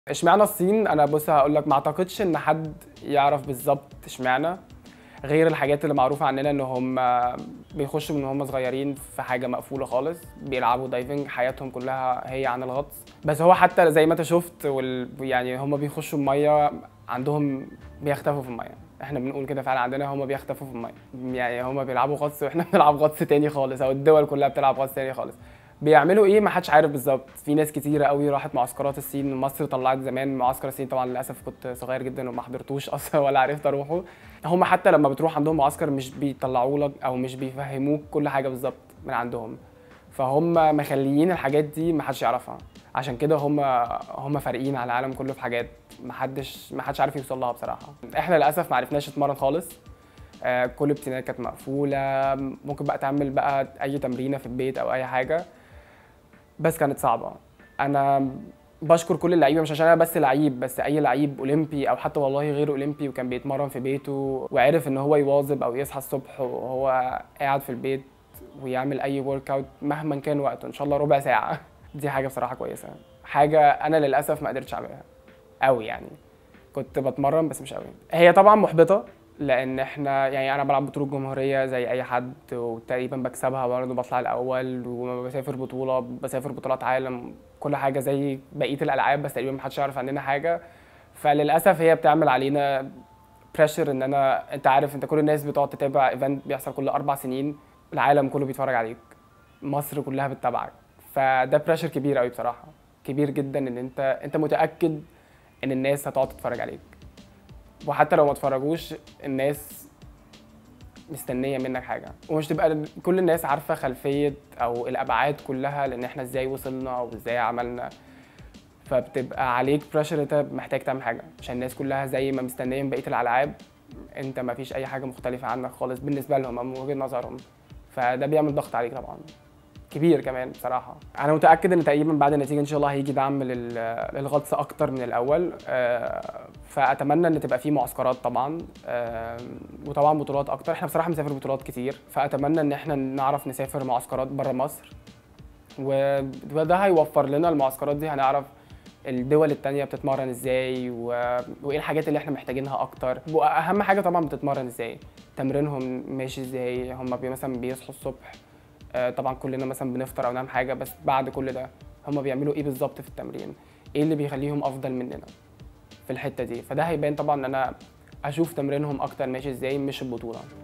اشمعنى الصين انا بص هقول لك ما اعتقدش ان حد يعرف بالظبط اشمعنى غير الحاجات اللي معروفه عننا ان هم بيخشوا من هم صغيرين في حاجه مقفوله خالص بيلعبوا دايفنج حياتهم كلها هي عن الغطس بس هو حتى زي ما انت شفت وال... يعني هم بيخشوا الميه عندهم بيختفوا في الميه احنا بنقول كده فعلا عندنا هم بيختفوا في الميه يعني هم بيلعبوا غطس واحنا بنلعب غطس تاني خالص او الدول كلها بتلعب غطس تاني خالص بيعملوا ايه ما حدش عارف بالظبط في ناس كتيره قوي راحت معسكرات الصين مصر طلعت زمان معسكر الصين طبعا للاسف كنت صغير جدا وما حضرتوش اصلا ولا عرفت اروحه هم حتى لما بتروح عندهم معسكر مش بيطلعوا لك او مش بيفهموك كل حاجه بالظبط من عندهم فهم مخليين الحاجات دي ما حدش يعرفها عشان كده هم هم فارقين على العالم كله في حاجات ما حدش ما حدش عارف يوصل لها بصراحه احنا للاسف ما عرفناش نتمرن خالص آه، كل البتنات كانت مقفوله ممكن بقى تعمل بقى اي تمرينه في البيت او اي حاجه بس كانت صعبه انا بشكر كل اللعيبه مش عشان انا بس لعيب بس اي لعيب اولمبي او حتى والله غير اولمبي وكان بيتمرن في بيته وعرف ان هو يواظب او يصحى الصبح وهو قاعد في البيت ويعمل اي ورك اوت مهما كان وقته ان شاء الله ربع ساعه دي حاجه بصراحه كويسه حاجه انا للاسف ما قدرتش اعملها قوي يعني كنت بتمرن بس مش قوي هي طبعا محبطه لان احنا يعني انا بلعب بطوله جمهوريه زي اي حد وتقريبا بكسبها برضه بطلع الاول وبسافر بطوله بسافر بطولات عالم كل حاجه زي بقيه الالعاب بس تقريبا محدش يعرف عننا حاجه فللاسف هي بتعمل علينا بريشر ان انا انت عارف انت كل الناس بتقعد تتابع ايفنت بيحصل كل اربع سنين العالم كله بيتفرج عليك مصر كلها بتتابعك فده بريشر كبير قوي بصراحه كبير جدا ان انت انت متاكد ان الناس هتقعد تتفرج عليك وحتى لو ما اتفرجوش الناس مستنيه منك حاجه ومش تبقى كل الناس عارفه خلفيه او الابعاد كلها لان احنا ازاي وصلنا وازاي عملنا فبتبقى عليك بريشر انت محتاج تعمل حاجه عشان الناس كلها زي ما مستنيه من بقيه الالعاب انت ما فيش اي حاجه مختلفه عنك خالص بالنسبه لهم او من وجهه نظرهم فده بيعمل ضغط عليك طبعا كبير كمان بصراحه انا متاكد ان تقريبا بعد النتيجه ان شاء الله هيجي دعم لل- للغطس اكتر من الاول آه، فاتمنى ان تبقى في معسكرات طبعا آه، وطبعا بطولات اكتر احنا بصراحه بنسافر بطولات كتير فاتمنى ان احنا نعرف نسافر معسكرات بره مصر و- وده هيوفر لنا المعسكرات دي هنعرف الدول التانية بتتمرن ازاي و... وايه الحاجات اللي احنا محتاجينها اكتر واهم حاجة طبعا بتتمرن ازاي تمرينهم ماشي ازاي هم بي مثلا بيصحوا الصبح آه، طبعا كلنا مثلا بنفطر او نعمل حاجة بس بعد كل ده هم بيعملوا ايه بالظبط في التمرين ايه اللي بيخليهم افضل مننا في الحتة دي فده هيبان طبعا ان انا اشوف تمرينهم اكتر ماشي ازاي مش البطولة